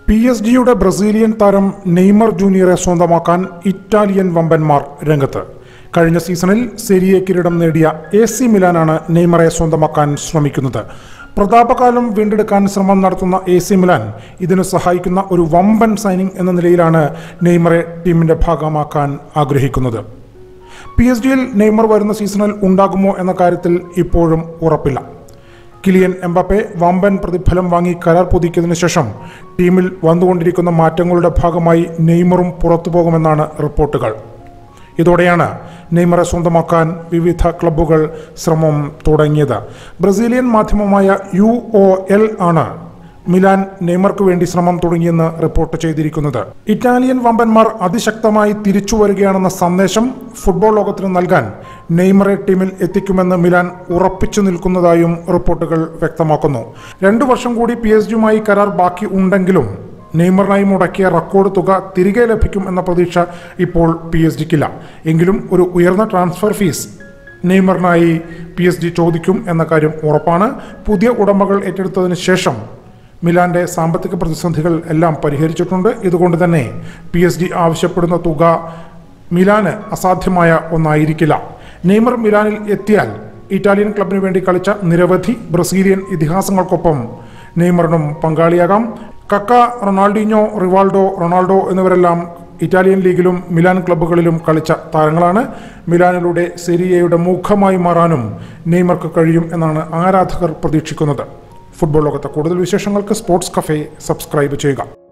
P S ജിയുടെ Brazilian താരം Neymar ജൂനിയറെ സ്വന്തമാക്കാൻ ഇറ്റാലിയൻ വമ്പന്മാർ രംഗത്ത് കഴിഞ്ഞ സീസണിൽ സെരിയെ കിരീടം നേടിയ എ സി മിലാനാണ് നെയ്മറെ സ്വന്തമാക്കാൻ ശ്രമിക്കുന്നത് പ്രതാപകാലം വീണ്ടെടുക്കാൻ ശ്രമം നടത്തുന്ന എ സി മിലാൻ ഇതിന് സഹായിക്കുന്ന ഒരു വമ്പൻ സൈനിങ് എന്ന നിലയിലാണ് നെയ്മറെ ടീമിന്റെ ഭാഗമാക്കാൻ ആഗ്രഹിക്കുന്നത് പി എസ് ജിയിൽ നെയ്മർ വരുന്ന സീസണിൽ ഉണ്ടാകുമോ എന്ന കാര്യത്തിൽ ഇപ്പോഴും ഉറപ്പില്ല കിലിയൻ എംബാപ്പെ വമ്പൻ പ്രതിഫലം വാങ്ങി കരാർ പുതുക്കിയതിനു ശേഷം ടീമിൽ വന്നുകൊണ്ടിരിക്കുന്ന മാറ്റങ്ങളുടെ ഭാഗമായി നെയ്മറും പുറത്തു പോകുമെന്നാണ് റിപ്പോർട്ടുകൾ ഇതോടെയാണ് നെയ്മറെ സ്വന്തമാക്കാൻ വിവിധ ക്ലബ്ബുകൾ ശ്രമം തുടങ്ങിയത് ബ്രസീലിയൻ മാധ്യമമായ യു ഒ എൽ ആണ് മിലാൻ നെയ്മർക്ക് വേണ്ടി ശ്രമം തുടങ്ങിയെന്ന് റിപ്പോർട്ട് ചെയ്തിരിക്കുന്നത് ഇറ്റാലിയൻ വമ്പന്മാർ അതിശക്തമായി തിരിച്ചു വരികയാണെന്ന സന്ദേശം ഫുട്ബോൾ ലോകത്തിന് നൽകാൻ നെയ്മറെ ടീമിൽ എത്തിക്കുമെന്ന് മിലാൻ ഉറപ്പിച്ചു നിൽക്കുന്നതായും റിപ്പോർട്ടുകൾ വ്യക്തമാക്കുന്നു രണ്ടു വർഷം കൂടി പി എസ് ജിയുമായി കരാർ ബാക്കി ഉണ്ടെങ്കിലും നെയ്മറിനായി മുടക്കിയ റെക്കോർഡ് തുക തിരികെ ലഭിക്കും എന്ന പ്രതീക്ഷ ഇപ്പോൾ പി എസ് ജിക്കില്ല എങ്കിലും ഒരു ഉയർന്ന ട്രാൻസ്ഫർ ഫീസ് നെയ്മറിനായി പി എസ് ജി ചോദിക്കും എന്ന കാര്യം ഉറപ്പാണ് പുതിയ ഉടമകൾ ഏറ്റെടുത്തതിന് ശേഷം മിലാന്റെ സാമ്പത്തിക പ്രതിസന്ധികൾ എല്ലാം പരിഹരിച്ചിട്ടുണ്ട് ഇതുകൊണ്ട് തന്നെ പി എസ് ജി ആവശ്യപ്പെടുന്ന തുക മിലാന് അസാധ്യമായ ഒന്നായിരിക്കില്ല നെയ്മർ മിലാനിൽ എത്തിയാൽ ഇറ്റാലിയൻ ക്ലബിന് വേണ്ടി കളിച്ച നിരവധി ബ്രസീലിയൻ ഇതിഹാസങ്ങൾക്കൊപ്പം നെയ്മറിനും പങ്കാളിയാകാം Kaka Ronaldinho Rivaldo Ronaldo Italian ഇറ്റാലിയൻ ലീഗിലും മിലാൻ ക്ലബ്ബുകളിലും കളിച്ച താരങ്ങളാണ് മിലാനിലൂടെ സെരിയയുടെ മുഖമായി മാറാനും നെയ്മർക്ക് കഴിയും എന്നാണ് ആരാധകർ പ്രതീക്ഷിക്കുന്നത് ഫുട്ബോൾ ലോകത്തെ കൂടുതൽ വിശേഷങ്ങൾക്ക് സ്പോർട്സ് കഫേ സബ്സ്ക്രൈബ് ചെയ്യുക